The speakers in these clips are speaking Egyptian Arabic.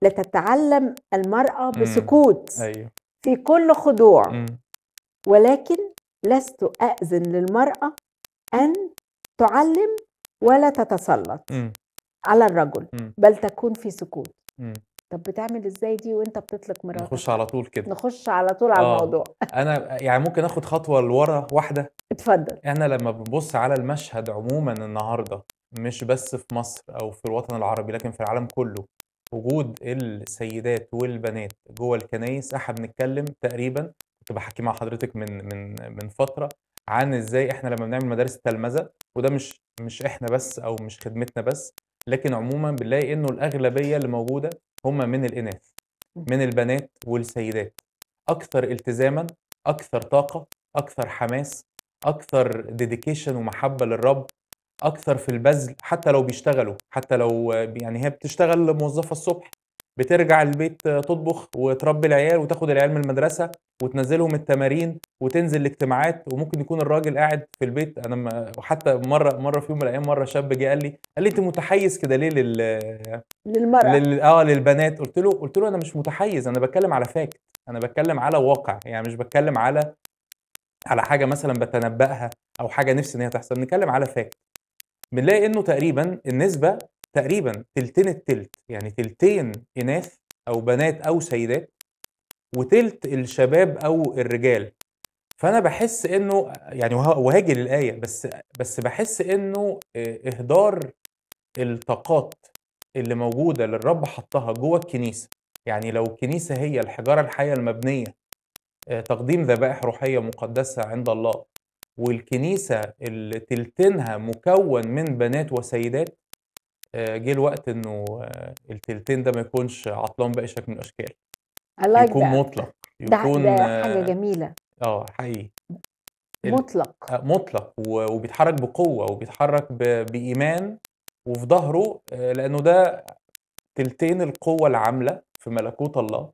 لتتعلم المرأة إمم. بسكوت أيوه. في كل خضوع إمم. ولكن لست أأذن للمرأة أن تعلم ولا تتسلط إمم. على الرجل إمم. بل تكون في سكوت إمم. طب بتعمل ازاي دي وانت بتطلق مراتك نخش على طول كده. نخش على طول على آه. الموضوع أنا يعني ممكن آخد خطوة لورا واحدة؟ اتفضل. إحنا لمّا بنبُص على المشهد عمومًا النهارده، مش بس في مصر أو في الوطن العربي، لكن في العالم كله، وجود السيدات والبنات جوّه الكنايس، إحنا بنتكلم تقريبًا كنت باحكي مع حضرتك من من من فترة عن إزاي إحنا لمّا بنعمل مدارس التلمذة، وده مش مش إحنا بس أو مش خدمتنا بس، لكن عمومًا بنلاقي إنه الأغلبية اللي موجودة هم من الإناث، إمم. من البنات والسيدات، أكثر التزامًا، أكثر طاقة، أكثر حماس، أكثر dedication ومحبة للرب، أكثر في البذل، حتى لو بيشتغلوا، حتى لو يعني هي بتشتغل موظفة الصبح، بترجع البيت تطبخ وتربي العيال وتاخد العيال من المدرسة وتنزّلهم التمارين وتنزل الاجتماعات، وممكن يكون الراجل قاعد في البيت أنا م وحتى مرة مرة في يوم من الأيام مرة شاب جه قال لي، قال لي: "أنت متحيّز كده ليه لل للمرأة. لل آه للبنات؟" قُلت له قُلت له: "أنا مش متحيّز، أنا باتكلم على fact أنا باتكلم على واقع، يعني مش باتكلم على على حاجة مثلًا باتنبأها أو حاجة نفسي إن هي تحصل، بنتكلم على fact." بنلاقي إنه تقريبًا النسبة تقريبًا تلتين التِلت، يعني تلتين إناث أو بنات أو سيدات، وتِلت الشباب أو الرجال. فأنا باحس إنه يعني وه وهاجي للآية، بس بس باحس إنه آآ إهدار الطاقات اللي موجودة اللي الرب حطّها جوّه الكنيسة، يعني لو الكنيسة هي الحجارة الحية المبنية آآ تقديم ذبائح روحية مقدسة عند الله، والكنيسة اللي تلتينها مكوّن من بنات وسيدات، آآ جه الوقت إنه التلتين ده ما يكونش عطلان بأي شكل من الأشكال، I like يكون that. مُطلق، ده يكون ده حاجة جميلة. آه حقيقي. ال مُطلق. أ مُطلق و وبيتحرك بقوة وبيتحرك ب بإيمان وفي ضهره آآ لأنه ده تلتين القوة العاملة في ملكوت الله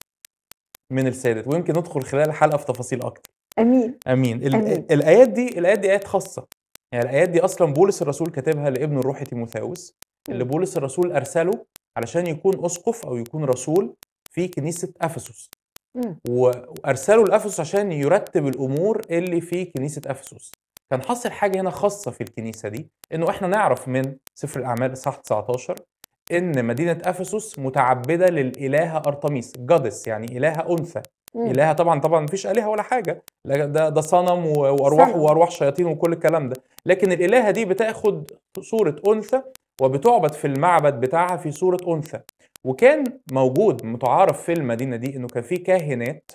من السيدات، ويمكن ندخل خلال الحلقة في تفاصيل أكتر. أمين. آمين. ال آمين. الآيات دي الآيات دي آيات خاصة، يعني الآيات دي أصلًا بولس الرسول كاتبها لابنه الروحي تيموثاوس، اللي إمم. بولس الرسول أرسله علشان يكون أسقف أو يكون رسول في كنيسة أفسس. إمم. و وأرسله لأفسس عشان يرتّب الأمور اللي في كنيسة أفسس. كان حاصل حاجة هنا خاصة في الكنيسة دي، إنه إحنا نعرف من سفر الأعمال إصحاح 19 إن مدينة أفسس متعبدة للإلهة أرتميس goddess يعني إلهة أنثى، إمم. إلهة طبعًا طبعًا ما فيش آلهة ولا حاجة، لا ده ده صنم و وأرواح صنم. وأرواح شياطين وكل الكلام ده، لكن الإلهة دي بتاخد صورة أنثى وبتُعبد في المعبد بتاعها في صورة أنثى، وكان موجود متعارف في المدينة دي إنه كان في كاهنات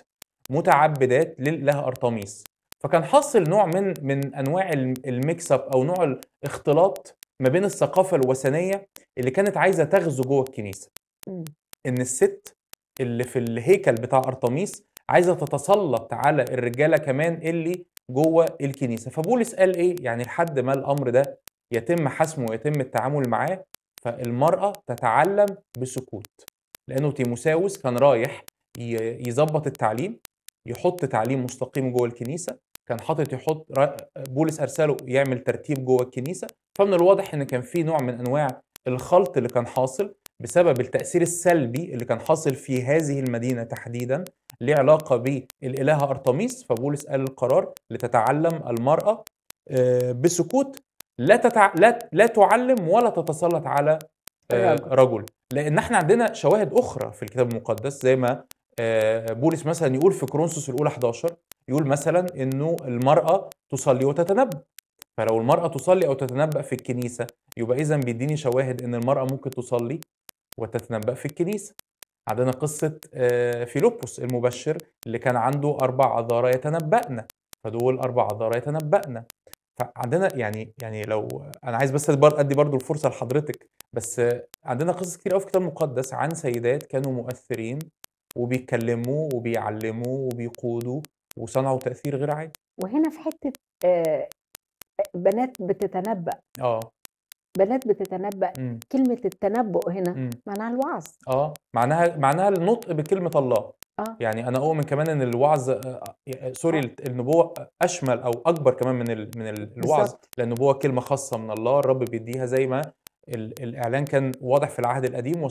متعبدات للإلهة أرتميس، فكان حاصل نوع من من أنواع الم الmix up أو نوع الاختلاط ما بين الثقافة الوثنية اللي كانت عايزة تغزو جوّه الكنيسة. إمم. إن الست اللي في الهيكل بتاع أرتميس عايزة تتسلط على الرجالة كمان اللي جوّه الكنيسة، فبولس قال إيه، يعني لحد ما الأمر ده يتم حسمه ويتم التعامل معاه، فالمرأة تتعلم بسكوت، لأنه تيموثاوس كان رايح ي يضبّط التعليم، يحط تعليم مستقيم جوّه الكنيسة، كان حاطط يحط ر بولس أرسله يعمل ترتيب جوّه الكنيسة، فمن الواضح إن كان في نوع من أنواع الخلط اللي كان حاصل بسبب التأثير السلبي اللي كان حاصل في هذه المدينة تحديدًا، ليه علاقة بالإلهة أرتميس، فبولس قال القرار لتتعلم المرأة آآ بسكوت لا تتع لا لا تعلم ولا تتسلط على آآ الرجل. رجل، لأن إحنا عندنا شواهد أخرى في الكتاب المقدس زي ما آآ بولس مثلًا يقول في كورنثوس الأولى 11 يقول مثلًا إنه المرأة تصلي وتتنبأ، فلو المرأة تصلي أو تتنبأ في الكنيسة، يبقى إذًا بيدّيني شواهد إن المرأة ممكن تصلي وتتنبأ في الكنيسة. عندنا قصة آآ فيلبس المبشر اللي كان عنده 4 عذارى يتنبأن، فدول 4 عذارى يتنبأن. فعندنا يعني يعني لو أنا عايز بس بر أدّي برضه الفرصة لحضرتك، بس عندنا قصص كتير أوي في الكتاب المقدس عن سيدات كانوا مؤثرين وبيتكلموا وبيعلموا وبيقودوا وصنعوا تأثير غير عادي. وهنا في حتة آآ بنات بتتنبأ. آه. بنات بتتنبأ، إمم. كلمة التنبؤ هنا إمم. معناها الوعظ. آه، معناها معناها النطق بكلمة الله. آه. يعني أنا أؤمن كمان إن الوعظ آآ سوري آه. الت النبوة أشمل أو أكبر كمان من ال من ال الوعظ، بالضبط. لأن النبوة كلمة خاصة من الله الرب بيدّيها زي ما ال الإعلان كان واضح في العهد القديم